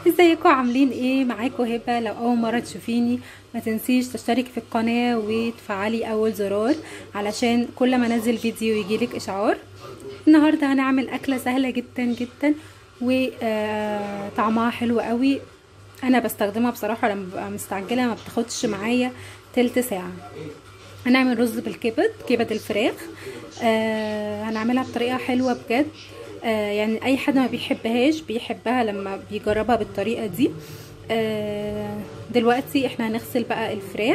ازيكم عاملين ايه معاكم هبه لو اول مره تشوفيني ما تنسيش تشتركي في القناه وتفعلي اول زرار علشان كل ما انزل فيديو يجيلك اشعار النهارده هنعمل اكله سهله جدا جدا وطعمها حلو قوي انا بستخدمها بصراحه لما ببقى مستعجله ما بتاخدش معايا تلت ساعه هنعمل رز بالكبد كبد الفراخ آه هنعملها بطريقه حلوه بجد آه يعني اي حد ما بيحبهاش بيحبها لما بيجربها بالطريقه دي آه دلوقتي احنا هنغسل بقى الفراخ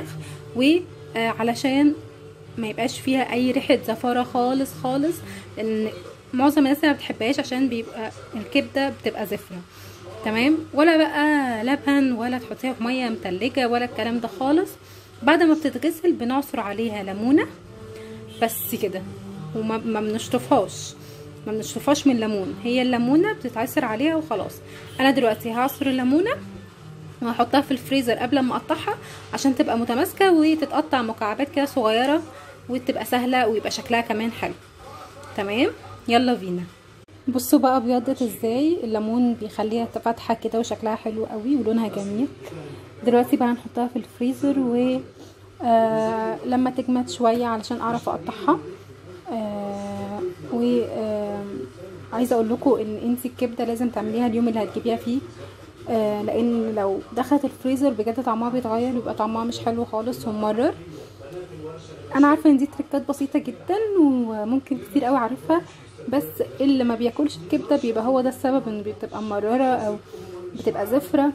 وعلشان ما يبقاش فيها اي ريحه زفاره خالص خالص لان معظم الناس ما بتحبهاش عشان بيبقى الكبده بتبقى زفره تمام ولا بقى لبن ولا تحطيها في ميه متلجه ولا الكلام ده خالص بعد ما بتتغسل بنعصر عليها ليمونه بس كده وما ما بنشطفهاش ما بنشطفهاش من الليمون هي الليمونه بتتعصر عليها وخلاص انا دلوقتي هعصر الليمونه وهحطها في الفريزر قبل ما اقطعها عشان تبقى متماسكه وتتقطع مكعبات كده صغيره وتبقى سهله ويبقى شكلها كمان حلو تمام يلا بينا بصوا بقى ابيضت ازاي الليمون بيخليها فاتحه كده وشكلها حلو قوي ولونها جميل دلوقتي بقى هنحطها في الفريزر و آه لما تجمد شويه علشان اعرف اقطعها آه و آه عايزه اقول لكم ان انت الكبده لازم تعمليها اليوم اللي هتجيبيها فيه آه لان لو دخلت الفريزر بجد طعمها بيتغير ويبقى طعمها مش حلو خالص وممرر انا عارفه ان دي تريكات بسيطه جدا وممكن كتير قوي عارفها بس اللي ما بياكلش الكبده بيبقى هو ده السبب ان بتبقى مرره او بتبقى زفره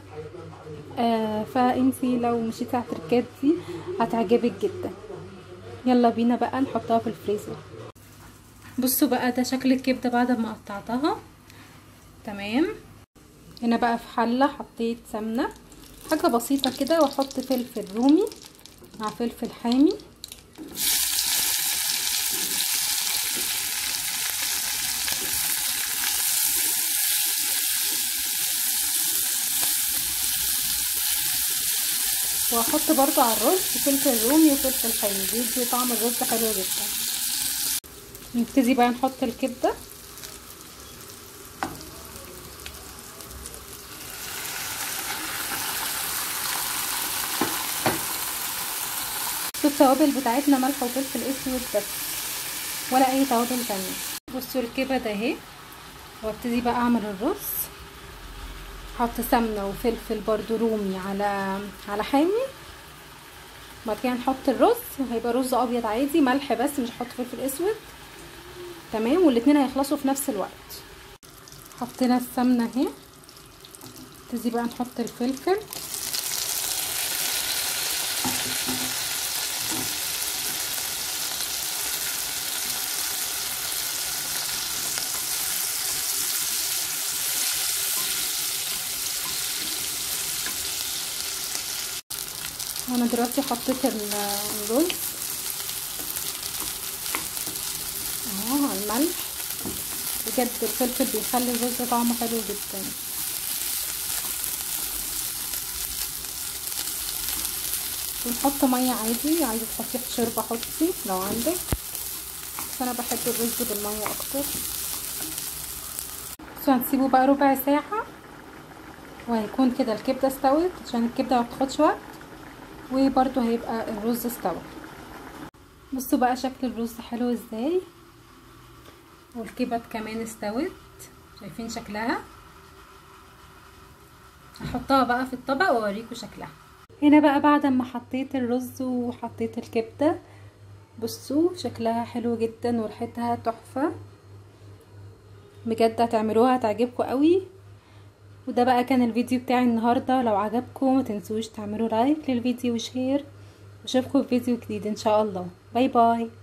آه فانتي لو مشيتي على التركات دي هتعجبك جدا يلا بينا بقى نحطها في الفريزر بصوا بقى ده شكل الكبده بعد ما قطعتها تمام هنا بقى في حله حطيت سمنه حاجه بسيطه كده واحط فلفل رومي مع فلفل حامي واحط برضو على الرز فلفل رومي وفلفل حامي بيدي طعم الرز حلو جدا نبتدي بقى نحط الكبده التوابل بتاعتنا ملح وفلفل اسود بس ولا اي توابل تانية بصوا الكبد اهي وابتدي بقى اعمل الرز احط سمنه وفلفل برضو رومي على على حامي بعد كده نحط الرز هيبقى رز ابيض عادي ملح بس مش هحط فلفل اسود تمام والاتنين هيخلصوا في نفس الوقت حطينا السمنه اهي نبتدي بقى نحط الفلفل وانا دلوقتي حطيت الرز اهو الملح بجد الفلفل بيخلي الرز طعمه حلو جدا ونحط ميه عادي عايزه تحطي شوربه حطي لو عندك بس انا بحب الرز بالميه اكتر بس هنسيبه بقى ربع ساعه وهيكون كده الكبده استوت عشان الكبده ما بتاخدش وقت وبرده هيبقى الرز استوى بصوا بقى شكل الرز حلو ازاي والكبد كمان استوت شايفين شكلها هحطها بقى في الطبق واوريكم شكلها هنا بقى بعد ما حطيت الرز وحطيت الكبده بصوا شكلها حلو جدا وريحتها تحفه بجد هتعملوها هتعجبكم قوي وده بقى كان الفيديو بتاعي النهاردة لو عجبكم ما تنسوش تعملوا لايك للفيديو وشير واشوفكم في فيديو جديد ان شاء الله باي باي